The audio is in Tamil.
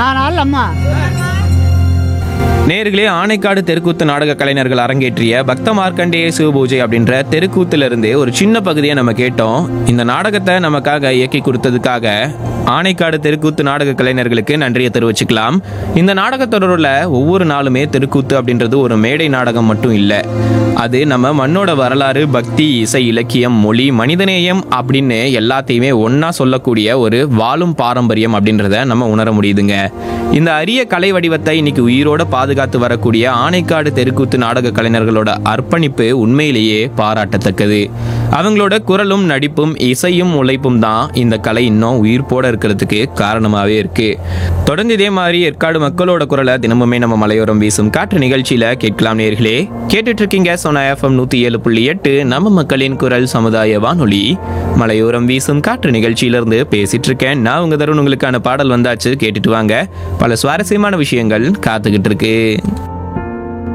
ஆனால் அம்மா நேர்களே ஆனைக்காடு தெருக்கூத்து நாடக கலைஞர்கள் அரங்கேற்றிய பக்த மார்க்கண்டேய சிவபூஜை அப்படின்ற தெருக்கூத்துல இருந்து ஒரு சின்ன பகுதியை நம்ம கேட்டோம் இந்த நாடகத்தை நமக்காக இயக்கி கொடுத்ததுக்காக ஆனைக்காடு தெருக்கூத்து நாடக கலைஞர்களுக்கு நன்றியை தெரிவிச்சுக்கலாம் இந்த நாடகத்தொடரில் ஒவ்வொரு நாளுமே தெருக்கூத்து அப்படின்றது ஒரு மேடை நாடகம் மட்டும் இல்லை அது நம்ம மண்ணோட வரலாறு பக்தி இசை இலக்கியம் மொழி மனிதநேயம் அப்படின்னு எல்லாத்தையுமே ஒன்றா சொல்லக்கூடிய ஒரு வாழும் பாரம்பரியம் அப்படின்றத நம்ம உணர முடியுதுங்க இந்த அரிய கலை வடிவத்தை இன்னைக்கு உயிரோட பாதுகாத்து வரக்கூடிய ஆனைக்காடு தெருக்கூத்து நாடக கலைஞர்களோட அர்ப்பணிப்பு உண்மையிலேயே பாராட்டத்தக்கது அவங்களோட குரலும் நடிப்பும் இசையும் உழைப்பும் தான் இந்த கலை இன்னும் உயிர்ப்போட இருக்கிறதுக்கு காரணமாகவே இருக்கு தொடர்ந்து இதே மாதிரி ஏற்காடு மக்களோட குரலை தினமுமே நம்ம மலையோரம் வீசும் காற்று நிகழ்ச்சியில கேட்கலாம் நேர்களே கேட்டுட்டு இருக்கீங்க சோனா எஃப்எம் நூத்தி ஏழு புள்ளி எட்டு நம்ம மக்களின் குரல் சமுதாய வானொலி மலையோரம் வீசும் காற்று நிகழ்ச்சியிலிருந்து பேசிட்டு இருக்கேன் நான் உங்க தருண் உங்களுக்கான பாடல் வந்தாச்சு கேட்டுட்டு வாங்க பல சுவாரஸ்யமான விஷயங்கள் காத்துக்கிட்டு இருக்கு